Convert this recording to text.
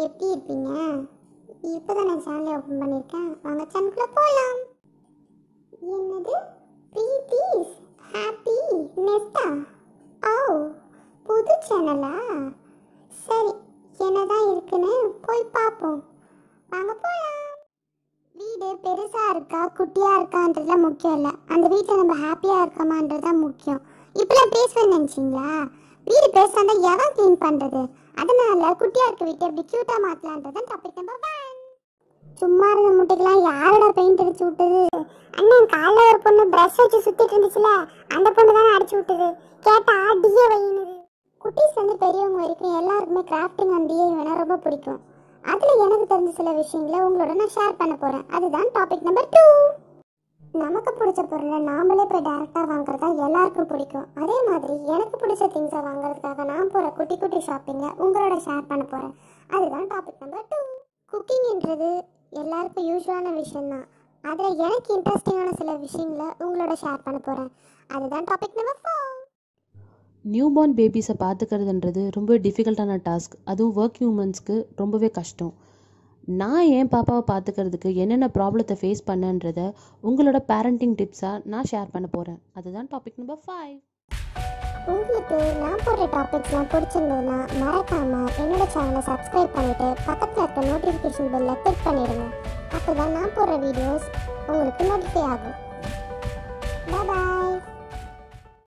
எப்படி இருப்பீங்க இப்போதான் நான் சேனலை ஓப்பன் பண்ணியிருக்கேன் வாங்க சேனலுக்குள்ள போகலாம் என்னது ப்ரீத்தீஸ் ஹாப்பி நெஸ்டா ஓ புது சேனலா சரி என்னதான் இருக்குன்னு போய் பார்ப்போம் வாங்க போகலாம் வீடு பெருசாக இருக்கா குட்டியாக இருக்கான்றதுலாம் முக்கியம் இல்லை அந்த வீட்டில் நம்ம ஹாப்பியாக இருக்கமான்றது தான் முக்கியம் இப்பெல்லாம் பேசுவேன்னு நினச்சிங்களா வீடு பெருசாக இருந்தால் எவன் க்ளீன் பண்ணுறது அதனால குட்டியாக இருக்க வீட்டை எப்படி க்யூட்டாக மாற்றலான்றது தான் டாபிக் நம்பர் ஒன் சும்மா இருந்த முட்டைக்கெல்லாம் யாரோட பெயிண்ட் அடிச்சு விட்டது அண்ணன் காலைல ஒரு பொண்ணு ப்ரஷ் வச்சு சுத்திட்டு இருந்துச்சுல அந்த பொண்ணு தானே அடிச்சு விட்டது கேட்டா டிஏ வையினுது குட்டீஸ்ல இருந்து பெரியவங்க வரைக்கும் எல்லாருக்குமே கிராஃப்டிங் அண்ட் டிஏ வேணா ரொம்ப பிடிக்கும் அதுல எனக்கு தெரிஞ்ச சில விஷயங்களை உங்களோட நான் ஷேர் பண்ண போறேன் அதுதான் டாபிக் நம்பர் டூ நமக்கு பிடிச்ச பொருளை நாமளே போய் டைரக்டா வாங்குறதா எல்லாருக்கும் பிடிக்கும் அதே மாதிரி எனக்கு பிடிச்ச திங்ஸை வாங்குறதுக்காக நான் போற குட்டி குட்டி ஷாப்பிங்கை உங்களோட ஷேர் பண்ண போறேன் அதுதான் டாபிக் நம்பர் டூ குக்கிங்ன்றது எல்லாருக்கும் யூஸ்வலான விஷயம்தான் அதில் எனக்கு இன்ட்ரெஸ்டிங்கான சில விஷயங்களை உங்களோட ஷேர் பண்ண போகிறேன் அதுதான் டாபிக் நம்பர் ஃபோர் நியூபார்ன் பேபிஸை பார்த்துக்கிறதுன்றது ரொம்ப டிஃபிகல்ட்டான டாஸ்க் அதுவும் ஒர்க்கிங் உமன்ஸ்க்கு ரொம்பவே கஷ்டம் நான் என் பாப்பாவை பார்த்துக்கிறதுக்கு என்னென்ன ப்ராப்ளத்தை ஃபேஸ் பண்ணன்றத உங்களோட பேரண்டிங் டிப்ஸாக நான் ஷேர் பண்ண போகிறேன் அதுதான் டாபிக் நம்பர் ஃபைவ் உங்களுக்கு நான் போடுற டாபிக்ஸ்லாம் பிடிச்சிருந்ததுன்னா மறக்காம என்னோட சேனலை சப்ஸ்கிரைப் பண்ணிட்டு பக்கத்தில் இருக்க நோட்டிஃபிகேஷன் பெல்லை கிளிக் பண்ணிடுங்க அப்போ தான் நான் போடுற வீடியோஸ் உங்களுக்கு நோட்டிஃபை ஆகும்